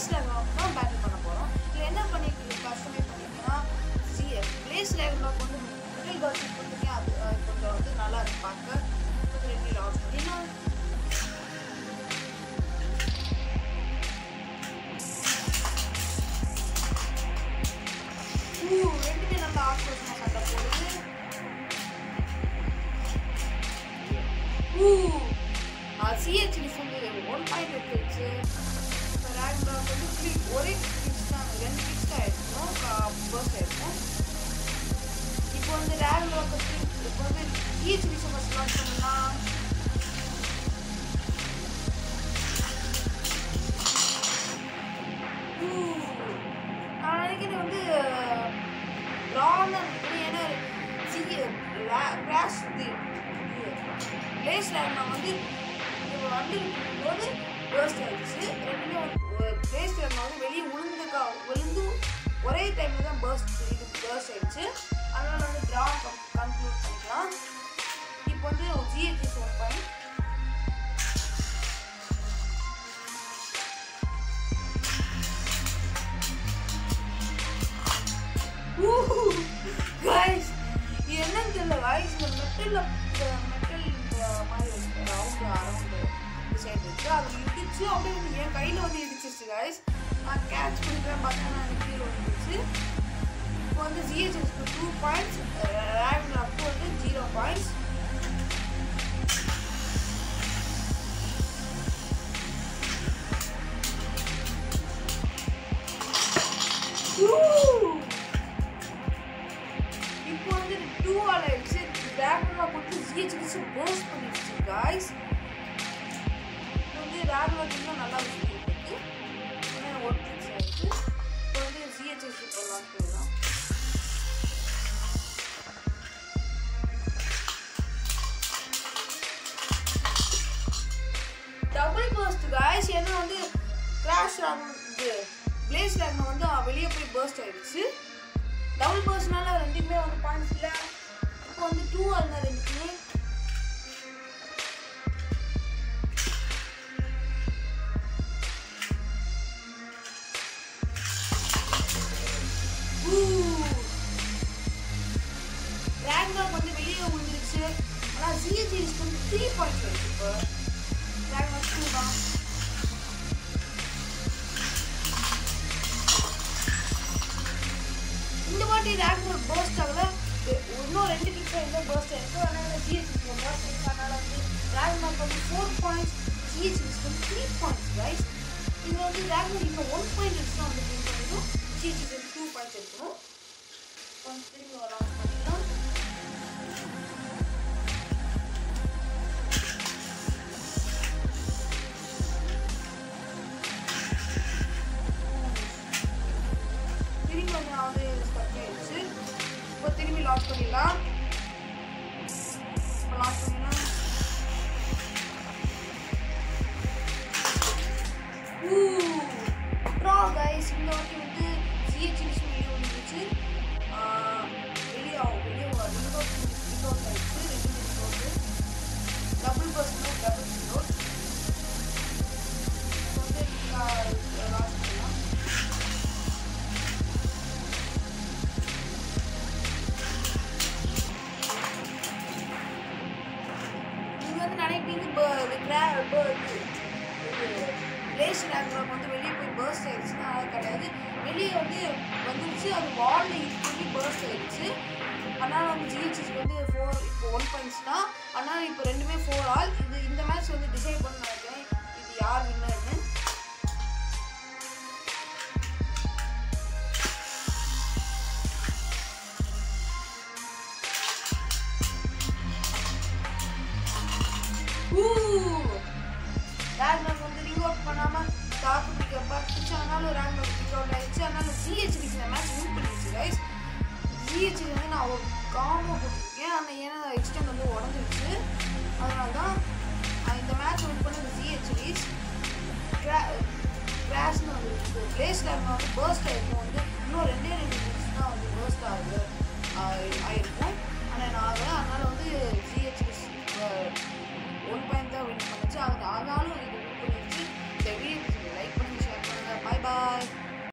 place லேக்னாக் தான் battle பண்ண போகிறோம் இதில் என்ன பண்ணி கஸ்டமைஸ் பண்ணிங்கன்னா சி பிளேஸ் லேக்னாக் வந்து மிடில் பர்சன் கொடுத்துருக்கேன் அது அது கொஞ்சம் வந்து நல்லா இருக்கு பார்க்க ரெண்டு லாஸ் பண்ணிடலாம் ஊ, ரெண்டுமே நல்லா ஆக்ரோஷமா சண்டை போடுது ஊ, ஆ, CH வந்து ஒன் பாயிண்ட் எடுத்துருச்சு ரேக்னாக் வந்து three- ஒரே கிட்ஸ் தான் ரெண்டு கிட்ஸ் தான் எடுக்கணும் பர்ஸ்ட் எடுக்கும் இப்போ வந்து ரேக்னாக் வந்து இப்போ வந்து CH ஃபர்ஸ்ட் லான்ச் பண்ணலாம் ஊ, நான் நினைக்கிறேன் வந்து ரான்னு நினைக்கிறேன் ஏன்னா சி கிராஷ் இது பிளேஸ் நான் வந்து இது வந்து போது வேர்ஸ்ட் ஆயிடுச்சு ரெண்டுமே பிளேஸ் வந்து வெளியே விழுந்துக்கா விழுந்து ஒரே டைம்ல தான் பர்ஸ்ட் இது பர்ஸ்ட் ஆயிடுச்சு அதனால வந்து ட்ரா கன்க்ளூட் பண்ணிக்கலாம் இப்போ வந்து ஜிஹெச்எஸ் ஒன் பாயிண்ட் கைஸ் என்னன்னு தெரியல கைஸ் இந்த மெட்டல்ல மெட்டல் மாதிரி ரவுண்டு அரவுண்டு டிசைன் இருக்கு அது இடிச்சு அப்படியே வந்து என் கையில வந்து இடிச்சிருச்சு கைஸ் நான் கேட்ச் பிடிக்கிறேன் பார்த்தா நான் எனக்கு கீழே வந்துருச்சு இப்போ வந்து ஜிஹெச்எஸ்க்கு டூ பாயிண்ட்ஸ் ரேங்க் அப் வந்து ஜீரோ பாயிண்ட்ஸ் இப்போ வந்து டூ ஆல் ஆயிடுச்சு ரேக்னா வந்து ஜிஹெச்எஸ் போஸ்ட் பண்ணிடுச்சு காய்ஸ் வந்து ரேக்னா இன்னும் நல்லா இருக்கு ஏன்னா ஒர்க் ஆயிடுச்சு இப்போ வந்து ஜிஹெச்எஸ் போடலாம் போயிடலாம் டபுள் பர்ஸ்ட் காய்ஸ் ஏன்னா வந்து கிராஷ் ஆகும் இது பிளேஸ் லேக்னா வந்து வெளியே போய் பர்ஸ்ட் ஆயிடுச்சு டபுள் பர்ஸ்னால ரெண்டுக்குமே வந்து பாயிண்ட்ஸ் இல்லை இப்போ வந்து டூ அல்ல ரெண்டுக்குமே ரேங்காக் வந்து வெளியே விழுந்துருச்சு ஆனால் ஜிஹெச்எஸ் வந்து த்ரீ பாயிண்ட்ஸ் வருது இப்போ ரேங்காக் டூ தான் இந்த வாட்டி ரேங்க் பர்ஸ்ட் ஆகல இன்னும் ரெண்டு கிட்ஸ் எந்த பர்ஸ்ட் இருக்கு அதனால ஜிஹெச்எஸ் பர்ஸ்ட் இருக்கு அதனால வந்து ரேங்க் மார்க் வந்து ஃபோர் பாயிண்ட்ஸ் ஜிஹெச்எஸ் வந்து த்ரீ பாயிண்ட்ஸ் ரைஸ் இது வந்து ரேங்க் மார்க் இப்போ ஒன் பாயிண்ட் எடுத்து வந்து வின் பண்ணிடும் ஜிஹெச்எஸ் வந்து டூ பாயிண்ட்ஸ் எடுக்கணும் கொஞ்சம் திரும்பி வரலாம் பண்ணிக்கலாம் திரும்பி வந்து நான் வந்து ஸ்டக் ஆயிடுச்சு இப்போ திரும்பி லாக் பண்ணிடலாம் இப்போ லாக் பண்ணிடலாம் ட்ரா கைஸ் இந்த வாட்டி வந்து ஜிஹெச்எஸ் வெளியே வந்துருச்சு வெளியே ஆகும் வெளியே ரிலோட் ரிலோட் ஆயிடுச்சு ரெண்டு reload double bus double reload வந்து லாக் பண்ணலாம் நீங்க வந்து நினைப்பீங்க பிளேஸ் ரேங்க்ராக் வந்து வெளியே போய் பர்ஸ்ட் ஆயிடுச்சுன்னா அது கிடையாது வெளியே வந்து வந்துருச்சு அது வாலில் ஹிட் பண்ணி பர்ஸ்ட் ஆயிடுச்சு அதனால் வந்து ஜிஹெச்எஸ் வந்து ஃபோர் இப்போ ஒன் பாயிண்ட்ஸ் தான் அதனால் இப்போ ரெண்டுமே ஃபோர் ஆல் இது இந்த மேட்ச் வந்து டிசைட் பண்ண நினைக்கிறேன் இது யார் வின்னர்னு ரேங்க் வந்து ரிங் அவுட் பண்ணாம தாக்கு பிடிக்க பார்த்துச்சு அதனால ரேங்க் ரிங் அவுட் ஆயிடுச்சு அதனால ஜிஹெச்டி இந்த மேட்ச் வின் பண்ணிடுச்சு கைஸ் ஜிஹெச்டி வந்து நான் ஒரு காம்போ போட்டிருக்கேன் ஆனால் ஏன்னா எக்ஸ்டெண்ட் வந்து உடஞ்சிருச்சு அதனால தான் நான் இந்த மேட்ச் வின் பண்ணது ஜிஹெச்டிஸ் கிராஷ்னு வந்து பிளேஸ் டைம் வந்து பர்ஸ்ட் ஆயிருக்கும் வந்து இன்னும் ரெண்டே ரெண்டு மினிட்ஸ் தான் வந்து பர்ஸ்ட் ஆகுது ஆயி- ஆயிருக்கும் ஆனால் நான் ஆகலை அதனால வந்து ஜிஹெச்டிஸ் ஒன் பாயிண்ட் தான் வின் பண்ணுச்சு அது ஆனாலும் இது வின் பண்ணிடுச்சு